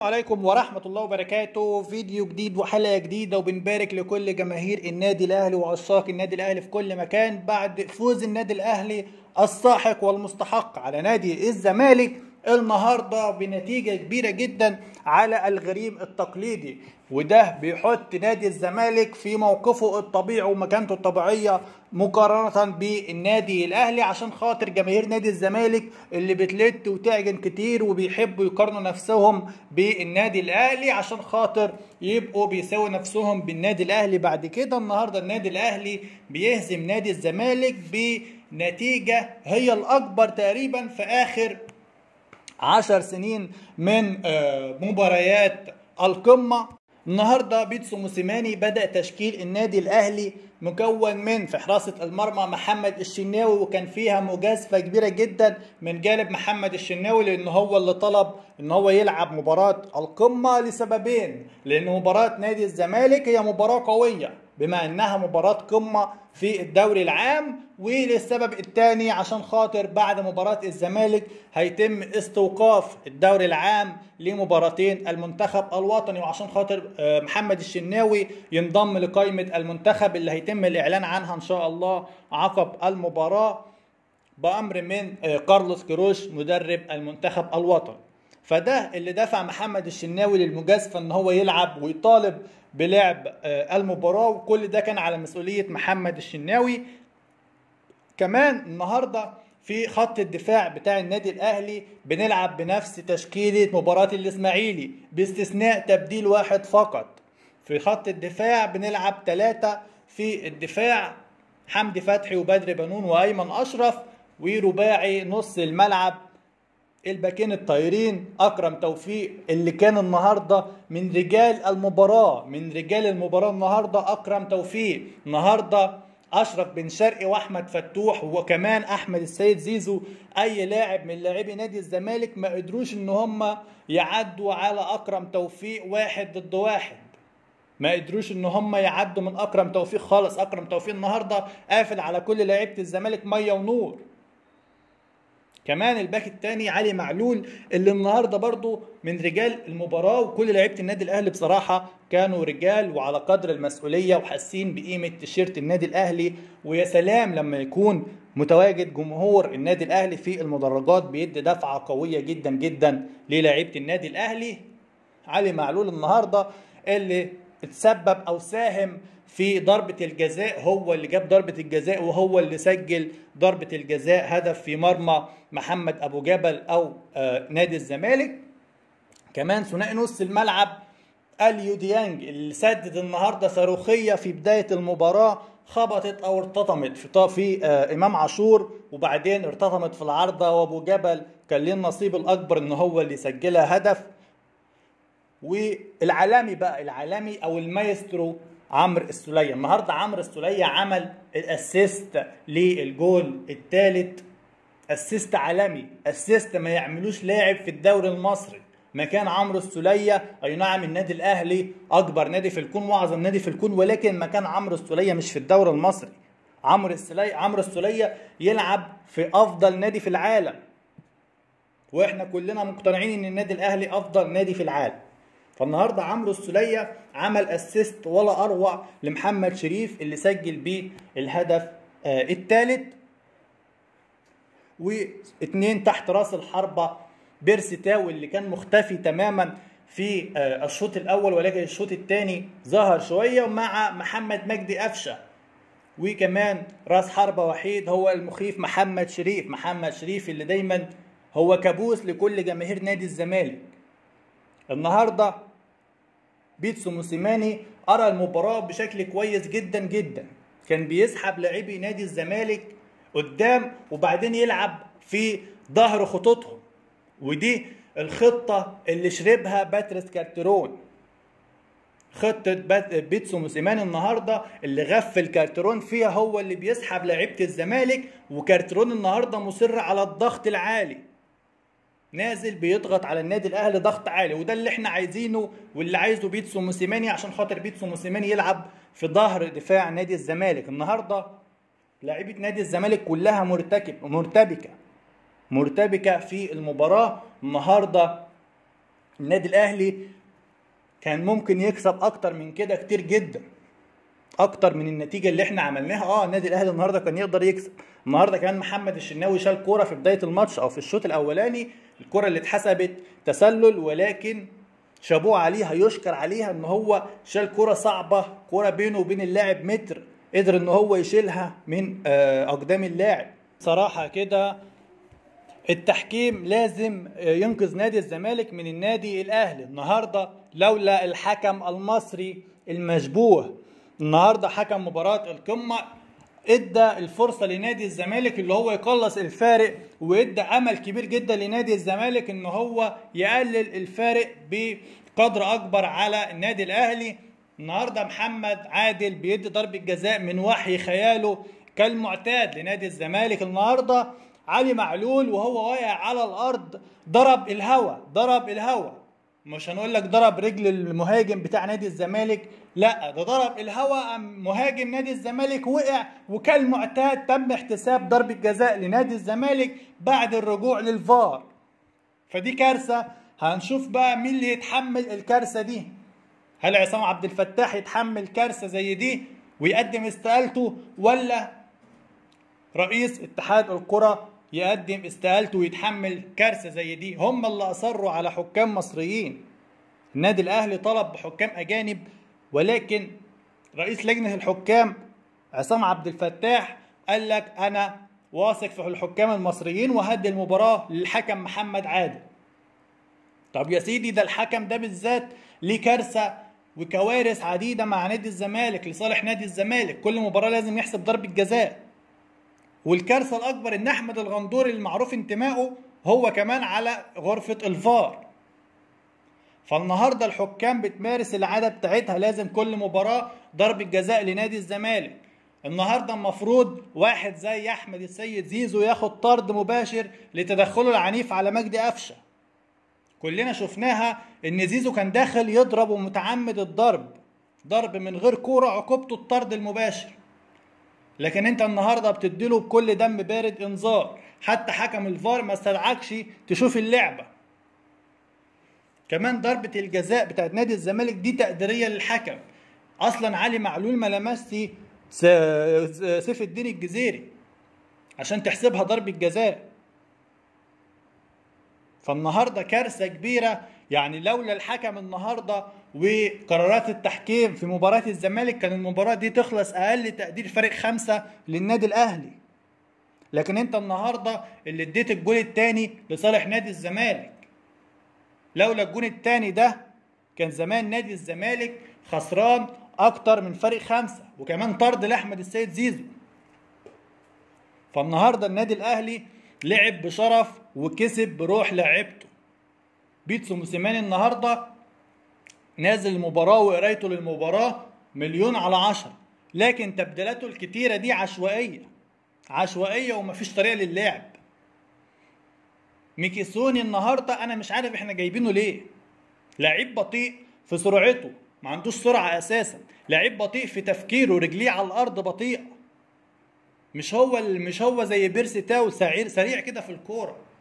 عليكم ورحمة الله وبركاته فيديو جديد وحلقة جديدة وبنبارك لكل جماهير النادي الأهلي وعشاق النادي الأهلي في كل مكان بعد فوز النادي الأهلي الساحق والمستحق على نادي الزمالك النهارده بنتيجة كبيرة جدا على الغريم التقليدي وده بيحط نادي الزمالك في موقفه الطبيعي ومكانته الطبيعية مقارنة بالنادي الأهلي عشان خاطر جماهير نادي الزمالك اللي بتلت وتعجن كتير وبيحبوا يقارنوا نفسهم بالنادي الأهلي عشان خاطر يبقوا بيساوي نفسهم بالنادي الأهلي بعد كده النهارده النادي الأهلي بيهزم نادي الزمالك بنتيجة هي الأكبر تقريبا في آخر عشر سنين من مباريات القمة النهارده بيتسو موسيماني بدأ تشكيل النادي الأهلي مكون من في حراسة المرمى محمد الشناوي وكان فيها مجازفة كبيرة جدا من جانب محمد الشناوي لأن هو اللي طلب إن هو يلعب مباراة القمة لسببين لأن مباراة نادي الزمالك هي مباراة قوية بما انها مباراة قمة في الدوري العام وللسبب الثاني عشان خاطر بعد مباراة الزمالك هيتم استوقاف الدوري العام لمباراتين المنتخب الوطني وعشان خاطر محمد الشناوي ينضم لقائمة المنتخب اللي هيتم الإعلان عنها إن شاء الله عقب المباراة بأمر من كارلوس كيروش مدرب المنتخب الوطني فده اللي دفع محمد الشناوي للمجازفة ان هو يلعب ويطالب بلعب المباراة وكل ده كان على مسؤولية محمد الشناوي كمان النهاردة في خط الدفاع بتاع النادي الاهلي بنلعب بنفس تشكيلة مباراة الاسماعيلي باستثناء تبديل واحد فقط في خط الدفاع بنلعب ثلاثة في الدفاع حمدي فتحي وبدر بنون وايمن اشرف ورباعي نص الملعب الباكين الطايرين اكرم توفيق اللي كان النهارده من رجال المباراه من رجال المباراه النهارده اكرم توفيق النهارده اشرف بن شرقي واحمد فتوح وكمان احمد السيد زيزو اي لاعب من لاعبي نادي الزمالك ما قدروش ان هم يعدوا على اكرم توفيق واحد ضد واحد ما قدروش ان هم يعدوا من اكرم توفيق خالص اكرم توفيق النهارده قافل على كل لعيبه الزمالك ميه ونور كمان الباك الثاني علي معلول اللي النهارده برضو من رجال المباراه وكل لعيبه النادي الاهلي بصراحه كانوا رجال وعلى قدر المسؤوليه وحاسين بقيمه تيشيرت النادي الاهلي ويا سلام لما يكون متواجد جمهور النادي الاهلي في المدرجات بيدي دفعه قويه جدا جدا للاعيبه النادي الاهلي علي معلول النهارده اللي اتسبب او ساهم في ضربة الجزاء هو اللي جاب ضربة الجزاء وهو اللي سجل ضربة الجزاء هدف في مرمى محمد أبو جبل أو آه نادي الزمالك كمان ثنائي نص الملعب اليو ديانج اللي سدد النهارده صاروخية في بداية المباراة خبطت أو ارتطمت في في آه إمام عاشور وبعدين ارتطمت في العارضة وأبو جبل كان ليه النصيب الأكبر إن هو اللي يسجلها هدف والعالمي بقى العالمي أو المايسترو عمرو السولية النهارده عمرو السولية عمل الاسيست للجول الثالث اسيست عالمي اسيست ما يعملوش لاعب في الدوري المصري مكان عمرو السولية اي نعم النادي الاهلي اكبر نادي في الكون واعظم نادي في الكون ولكن مكان عمرو السولية مش في الدوري المصري عمرو السولية عمرو السولية يلعب في افضل نادي في العالم واحنا كلنا مقتنعين ان النادي الاهلي افضل نادي في العالم فالنهارده عمرو السوليه عمل اسيست ولا اروع لمحمد شريف اللي سجل بيه الهدف آه الثالث واثنين تحت راس الحربه بيرسي تاو اللي كان مختفي تماما في آه الشوط الاول ولكن الشوط الثاني ظهر شويه مع محمد مجدي قفشه وكمان راس حربه وحيد هو المخيف محمد شريف محمد شريف اللي دايما هو كابوس لكل جماهير نادي الزمالك النهارده بيتسو موسيماني ارى المباراه بشكل كويس جدا جدا كان بيسحب لاعبي نادي الزمالك قدام وبعدين يلعب في ظهر خطوطهم ودي الخطه اللي شربها باتريس كارترون خطة بيتسو موسيماني النهاردة اللي غفل كارترون فيها هو اللي بيسحب لعيبة الزمالك وكارترون النهاردة مصر على الضغط العالي نازل بيضغط على النادي الاهلي ضغط عالي وده اللي احنا عايزينه واللي عايزه بيتسو موسيماني عشان خاطر بيتسو موسيماني يلعب في ظهر دفاع نادي الزمالك النهارده لاعيبه نادي الزمالك كلها مرتكب مرتبكه مرتبكه في المباراه النهارده النادي الاهلي كان ممكن يكسب اكتر من كده كتير جدا اكتر من النتيجه اللي احنا عملناها اه النادي الاهلي النهارده كان يقدر يكسب النهارده كمان محمد الشناوي شال كوره في بدايه الماتش او في الشوط الاولاني الكوره اللي اتحسبت تسلل ولكن شابوه عليها يشكر عليها ان هو شال كوره صعبه كوره بينه وبين اللاعب متر قدر ان هو يشيلها من آه، اقدام اللاعب صراحه كده التحكيم لازم ينقذ نادي الزمالك من النادي الاهلي النهارده لولا الحكم المصري المشبوه النهارده حكم مباراه القمه ادى الفرصه لنادي الزمالك اللي هو يقلص الفارق وادى امل كبير جدا لنادي الزمالك ان هو يقلل الفارق بقدر اكبر على النادي الاهلي النهارده محمد عادل بيدي ضربه جزاء من وحي خياله كالمعتاد لنادي الزمالك النهارده علي معلول وهو واقع على الارض ضرب الهوا ضرب الهوا مش هنقول لك ضرب رجل المهاجم بتاع نادي الزمالك لا ده ضرب الهوا أم مهاجم نادي الزمالك وقع وكالمعتاد تم احتساب ضربة جزاء لنادي الزمالك بعد الرجوع للفار فدي كارثة هنشوف بقى مين اللي يتحمل الكارثة دي هل عصام عبد الفتاح يتحمل كارثة زي دي ويقدم استقالته ولا رئيس اتحاد الكرة يقدم استقالته ويتحمل كارثة زي دي هم اللي أصروا على حكام مصريين النادي الأهلي طلب بحكام أجانب ولكن رئيس لجنة الحكام عصام عبد الفتاح قال لك أنا واثق في الحكام المصريين وهدي المباراة للحكم محمد عادل طب يا سيدي ده الحكم ده بالذات ليه كارثة وكوارث عديدة مع نادي الزمالك لصالح نادي الزمالك كل مباراة لازم يحسب ضربة جزاء والكارثة الأكبر إن أحمد الغندوري المعروف انتمائه هو كمان على غرفة الفار فالنهارده الحكام بتمارس العاده بتاعتها لازم كل مباراه ضربه جزاء لنادي الزمالك النهارده المفروض واحد زي احمد السيد زيزو ياخد طرد مباشر لتدخله العنيف على مجدي قفشه كلنا شفناها ان زيزو كان داخل يضرب ومتعمد الضرب ضرب من غير كوره عقوبته الطرد المباشر لكن انت النهارده بتديله بكل دم بارد انذار حتى حكم الفار ما استدعكش تشوف اللعبه كمان ضربة الجزاء بتاعت نادي الزمالك دي تقديرية للحكم أصلا علي معلول ما لمسش سيف الدين الجزيري عشان تحسبها ضربة جزاء فالنهارده كارثة كبيرة يعني لولا الحكم النهارده وقرارات التحكيم في مباراة الزمالك كان المباراة دي تخلص أقل تقدير فرق خمسة للنادي الأهلي لكن أنت النهارده اللي اديت الجول الثاني لصالح نادي الزمالك لولا الجون الثاني ده كان زمان نادي الزمالك خسران اكتر من فرق خمسة وكمان طرد لاحمد السيد زيزو فالنهارده النادي الاهلي لعب بشرف وكسب بروح لعبته بيتسو موسيماني النهارده نازل المباراة وقرايته للمباراة مليون على عشرة لكن تبديلاته الكتيرة دي عشوائية عشوائية ومفيش طريقة للعب ميكيسوني النهارده انا مش عارف احنا جايبينه ليه لعيب بطيء في سرعته ما عندوش سرعه اساسا لعيب بطيء في تفكيره رجليه على الارض بطيئه مش هو مش هو زي بيرسي تاو سريع سريع كده في الكوره